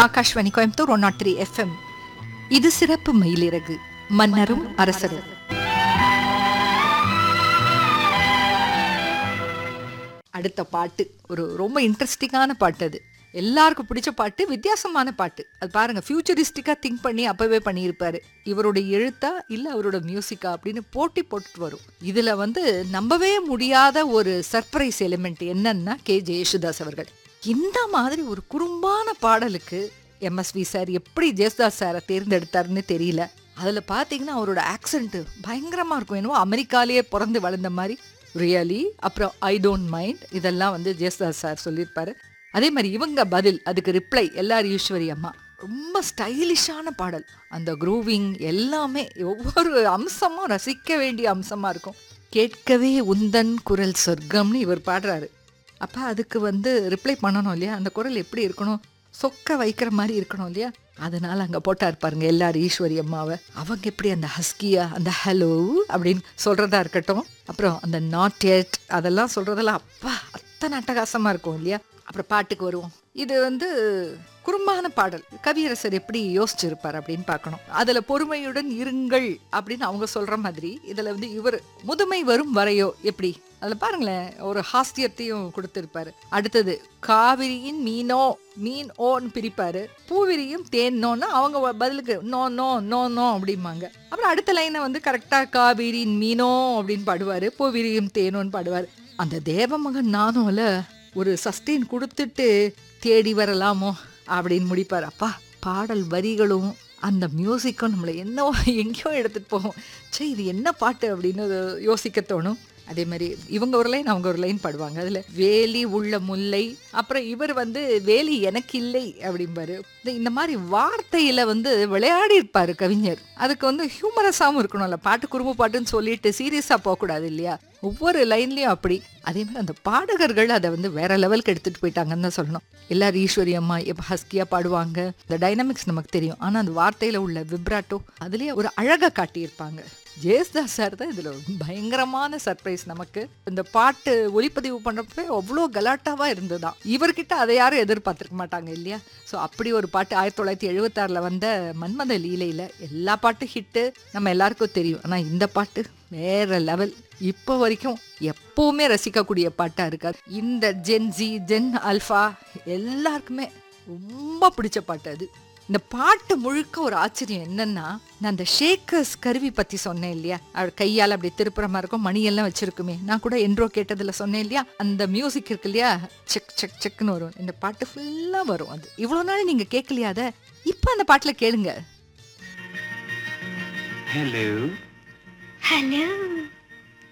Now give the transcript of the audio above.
Akashvani Coimbatore one naught three FM இது சிறப்பு மயிலிறகு மன்னரும் அரசரும் அடுத்த பாட்டு ஒரு ரொம்ப இன்ட்ரெஸ்டிங்கான பாட்டு அது எல்லாருக்கும் பிடிச்ச பாட்டு வித்தியாசமான பாட்டு அது பாருங்க ஃபியூச்சரிஸ்டிக்கா திங்க் பண்ணி அப்பவே பண்ணியிருப்பாரு இவருடைய எழுத்தா இல்ல அவரோட மியூசிக்கா அப்படின்னு போட்டி போட்டுட்டு வரும் இதுல வந்து நம்பவே முடியாத ஒரு சர்ப்ரைஸ் எலிமெண்ட் என்னன்னா கே ஜெயசுதாஸ் அவர்கள் இந்த மாதிரி ஒரு குறும்பான பாடலுக்கு எம்எஸ்வி சார் எப்படி ஜெயசுதாஸ் சாரை தேர்ந்தெடுத்தாருன்னு தெரியல அதுல பாத்தீங்கன்னா அவரோட ஆக்சென்ட் பயங்கரமா இருக்கும் என்னவோ அமெரிக்காலேயே பிறந்து வளர்ந்த மாதிரி ரியலி அப்புறம் ஐ டோன்ட் மைண்ட் இதெல்லாம் வந்து ஜெயசுதாஸ் சார் சொல்லியிருப்பாரு அதே மாதிரி இவங்க பதில் அதுக்கு ரிப்ளை எல்லார் ஈஸ்வரி அம்மா ரொம்ப ஸ்டைலிஷான பாடல் அந்த க்ரூவிங் எல்லாமே ஒவ்வொரு அம்சமும் ரசிக்க வேண்டிய அம்சமா இருக்கும் கேட்கவே உந்தன் குரல் சொர்க்கம்னு இவர் பாடுறாரு அப்போ அதுக்கு வந்து ரிப்ளை பண்ணணும் இல்லையா அந்த குரல் எப்படி இருக்கணும் சொக்க வைக்கிற மாதிரி இருக்கணும் இல்லையா அதனால அங்கே போட்டார் பாருங்க எல்லாரும் ஈஸ்வரி அம்மாவை அவங்க எப்படி அந்த ஹஸ்கியா அந்த ஹலோ அப்படின்னு சொல்றதா இருக்கட்டும் அப்புறம் அந்த நாட் எட் அதெல்லாம் சொல்றதெல்லாம் அப்பா அத்தனை அட்டகாசமா இருக்கும் இல்லையா அப்புறம் பாட்டுக்கு வருவோம் இது வந்து குறும்பான பாடல் கவியரசர் எப்படி யோசிச்சிருப்பார் அப்படின்னு பார்க்கணும் அதுல பொறுமையுடன் இருங்கள் அப்படின்னு அவங்க சொல்ற மாதிரி இதுல வந்து இவர் முதுமை வரும் வரையோ எப்படி அதுல பாருங்களேன் ஒரு ஹாஸ்தியத்தையும் கொடுத்திருப்பாரு அடுத்தது காவிரியின் மீனோ மீன் ஓன்னு பிரிப்பாரு பூவிரியும் தேனோன்னு அவங்க வ- பதிலுக்கு நோ நோ நோ நோ அப்படிம்பாங்க அப்புறம் அடுத்த லைனை வந்து கரெக்டா காவிரியின் மீனோ அப்படின்னு பாடுவாரு பூவிரியும் தேனோன்னு பாடுவாரு அந்த தேவமகன் நானும்ல ஒரு சஸ்டெயின் கொடுத்துட்டு தேடி வரலாமோ அப்படின்னு முடிப்பார் அப்பா பாடல் வரிகளும் அந்த மியூசிக்கும் நம்மளை என்னவோ எங்கேயோ எடுத்துட்டு போகும் சே இது என்ன பாட்டு அப்படின்னு யோசிக்க தோணும் அதே மாதிரி இவங்க ஒரு லைன் அவங்க ஒரு லைன் பாடுவாங்க அதுல வேலி உள்ள முல்லை அப்புறம் இவர் வந்து வேலி எனக்கு இல்லை அப்படிம்பாரு இந்த- இந்த மாதிரி வார்த்தையில வந்து விளையாடி இருப்பாரு கவிஞர் அதுக்கு வந்து ஹியூமரஸாகவும் இருக்கணும்ல பாட்டு குறும்பு பாட்டுன்னு சொல்லிட்டு சீரியஸா போகக்கூடாது இல்லையா ஒவ்வொரு லைன்லயும் அப்படி அதே மாதிரி அந்த பாடகர்கள் அதை வந்து வேற லெவலுக்கு எடுத்துட்டு போயிட்டாங்கன்னு தான் சொல்லணும் எல்லாரும் ஈஸ்வரி அம்மா எப்போ ஹஸ்கியா பாடுவாங்க இந்த டைனமிக்ஸ் நமக்கு தெரியும் ஆனா அந்த வார்த்தையில உள்ள விப்ராட்டோ அதுலயே ஒரு அழகை காட்டியிருப்பாங்க ஜெயஸ்தாஸ் சார் தான் இதுல ஒரு பயங்கரமான சர்ப்ரைஸ் நமக்கு இந்த பாட்டு ஒளிப்பதிவு பண்றப்ப அவ்வளோ கலாட்டாவா இருந்ததுதான் இவர்கிட்ட அதை யாரும் எதிர்பார்த்திருக்க மாட்டாங்க இல்லையா ஸோ அப்படி ஒரு பாட்டு ஆயிரத்தி தொள்ளாயிரத்தி எழுபத்தாறுல வந்த மன்மத லீலையில எல்லா பாட்டு ஹிட்டு நம்ம எல்லாருக்கும் தெரியும் ஆனா இந்த பாட்டு வேற லெவல் இப்போ வரைக்கும் எப்பவுமே ரசிக்கக்கூடிய பாட்டா இருக்காது இந்த ஜென் ஜி ஜென் அல்ஃபா எல்லாருக்குமே ரொம்ப பிடிச்ச பாட்டு அது இந்த பாட்டு முழுக்க ஒரு ஆச்சரியம் என்னன்னா நான் அந்த ஷேக்கர்ஸ் கருவி பத்தி சொன்னேன் இல்லையா அவர் கையால் அப்படி திருப்புற மாதிரி இருக்கும் மணியெல்லாம் வச்சிருக்குமே நான் கூட என்றோ கேட்டதுல சொன்னேன் இல்லையா அந்த மியூசிக் இருக்கு இல்லையா செக் செக் செக்னு வரும் இந்த பாட்டு ஃபுல்லா வரும் அது இவ்வளவு நாள் நீங்க கேட்கலையா அதை இப்போ அந்த பாட்டுல கேளுங்க Hello. Hello.